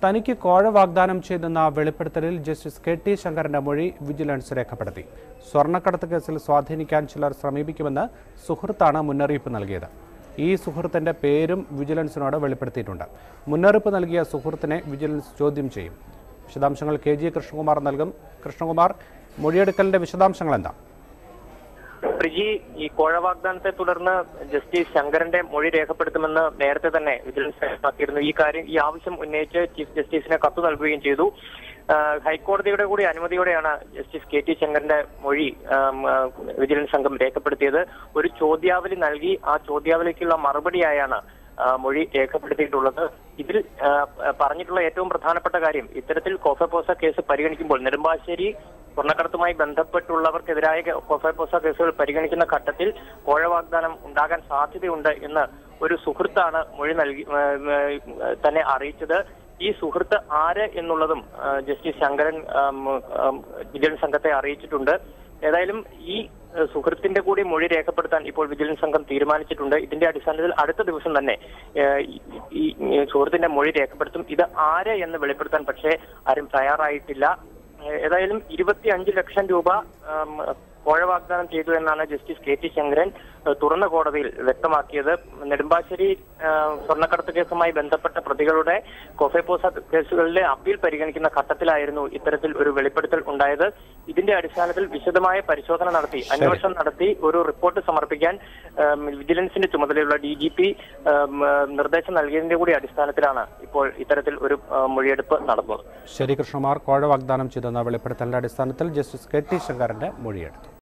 തനിക്ക് കോഴ വാഗ്ദാനം ചെയ്തെന്ന വെളിപ്പെടുത്തലിൽ ജസ്റ്റിസ് കെ ടി ശങ്കരന്റെ മൊഴി വിജിലൻസ് രേഖപ്പെടുത്തി സ്വർണ്ണക്കടത്ത് കേസിൽ സ്വാധീനിക്കാൻ ചിലർ ശ്രമിപ്പിക്കുമെന്ന് സുഹൃത്താണ് മുന്നറിയിപ്പ് നൽകിയത് ഈ സുഹൃത്തിന്റെ പേരും വിജിലൻസിനോട് വെളിപ്പെടുത്തിയിട്ടുണ്ട് മുന്നറിയിപ്പ് നൽകിയ സുഹൃത്തിനെ വിജിലൻസ് ചോദ്യം ചെയ്യും വിശദാംശങ്ങൾ കെ ജി കൃഷ്ണകുമാർ നൽകും കൃഷ്ണകുമാർ മൊഴിയെടുക്കലിന്റെ വിശദാംശങ്ങൾ എന്താ പ്രിജി ഈ കോഴ വാഗ്ദാനത്തെ തുടർന്ന് ജസ്റ്റിസ് ശങ്കരന്റെ മൊഴി രേഖപ്പെടുത്തുമെന്ന് നേരത്തെ തന്നെ വിജിലൻസ് വ്യക്തമാക്കിയിരുന്നു ഈ കാര്യം ഈ ആവശ്യം ഉന്നയിച്ച് ചീഫ് ജസ്റ്റിസിന് കത്ത് നൽകുകയും ചെയ്തു ആ, ഹൈക്കോടതിയുടെ കൂടി അനുമതിയോടെയാണ് ജസ്റ്റിസ് കെ ടി ശങ്കരന്റെ മൊഴി ആം, ആ, വിജിലൻസ് സംഘം രേഖപ്പെടുത്തിയത് ഒരു ചോദ്യാവലി നൽകി ആ ചോദ്യാവലിക്കുള്ള മറുപടിയായാണ് ആ, മൊഴി രേഖപ്പെടുത്തിയിട്ടുള്ളത് ഇതിൽ ആ, പറഞ്ഞിട്ടുള്ള ഏറ്റവും പ്രധാനപ്പെട്ട കാര്യം ഇത്തരത്തിൽ കോഫപ്പോസ കേസ് പരിഗണിക്കുമ്പോൾ നെടുമ്പാശ്ശേരി സ്വർണ്ണക്കടത്തുമായി ബന്ധപ്പെട്ടുള്ളവർക്കെതിരായ കോഫപ്പോസ കേസുകൾ പരിഗണിക്കുന്ന ഘട്ടത്തിൽ കോഴ വാഗ്ദാനം ഉണ്ടാകാൻ സാധ്യതയുണ്ട് എന്ന് ഒരു സുഹൃത്താണ് മൊഴി നൽകി ആ, ആ, തന്നെ അറിയിച്ചത് ഈ സുഹൃത്ത് ആര് എന്നുള്ളതും ആ, ജസ്റ്റിസ് ശങ്കരൻ ആം, ആം, വിജിലൻസ് സംഘത്തെ അറിയിച്ചിട്ടുണ്ട് ഏതായാലും ഈ ഏഹ്, സുഹൃത്തിന്റെ കൂടി മൊഴി രേഖപ്പെടുത്താൻ ഇപ്പോൾ വിജിലൻസ് സംഘം തീരുമാനിച്ചിട്ടുണ്ട് ഇതിന്റെ അടിസ്ഥാനത്തിൽ അടുത്ത ദിവസം തന്നെ ഏഹ്, ഈ- ഈ ഈ സുഹൃത്തിന്റെ മൊഴി രേഖപ്പെടുത്തും ഇത് ആര് എന്ന് വെളിപ്പെടുത്താൻ പക്ഷേ ആരും തയ്യാറായിട്ടില്ല ഏഹ്, ഏതായാലും ഇരുപത്തി അഞ്ച് ലക്ഷം രൂപ ആം, കോഴ വാഗ്ദാനം ചെയ്തു എന്നാണ് ജസ്റ്റിസ് കെ ടി ശങ്കരൻ ഏഹ്, തുറന്ന കോടതിയിൽ വ്യക്തമാക്കിയത് നെടുമ്പാശ്ശേരി ഏഹ്, സ്വർണ്ണക്കടത്ത് കേസുമായി ബന്ധപ്പെട്ട പ്രതികളുടെ കൊഫേപ്പോസ കേസുകളിലെ അപ്പീൽ പരിഗണിക്കുന്ന ഘട്ടത്തിലായിരുന്നു ഇത്തരത്തിൽ ഒരു വെളിപ്പെടുത്തൽ ഉണ്ടായത് ഇതിന്റെ അടിസ്ഥാനത്തിൽ വിശദമായ പരിശോധന നടത്തി അന്വേഷണം നടത്തി ഒരു റിപ്പോർട്ട് സമർപ്പിക്കാൻ ഏം, വിജിലൻസിന്റെ ചുമതലയുള്ള ഡി ജി പി നിർദ്ദേശം നൽകിയതിന്റെ കൂടി അടിസ്ഥാനത്തിലാണ് ഇപ്പോൾ ഇത്തരത്തിൽ ഒരു ഏഹ്, മൊഴിയെടുപ്പ് നടന്നത് ശരി കൃഷ്ണകുമാർ കോഴ വാഗ്ദാനം ചെയ്തെന്ന വെളിപ്പെടുത്തലിന്റെ അടിസ്ഥാനത്തിൽ ജസ്റ്റിസ് കെ ടി ശങ്കരന്റെ മൊഴിയെടുത്തു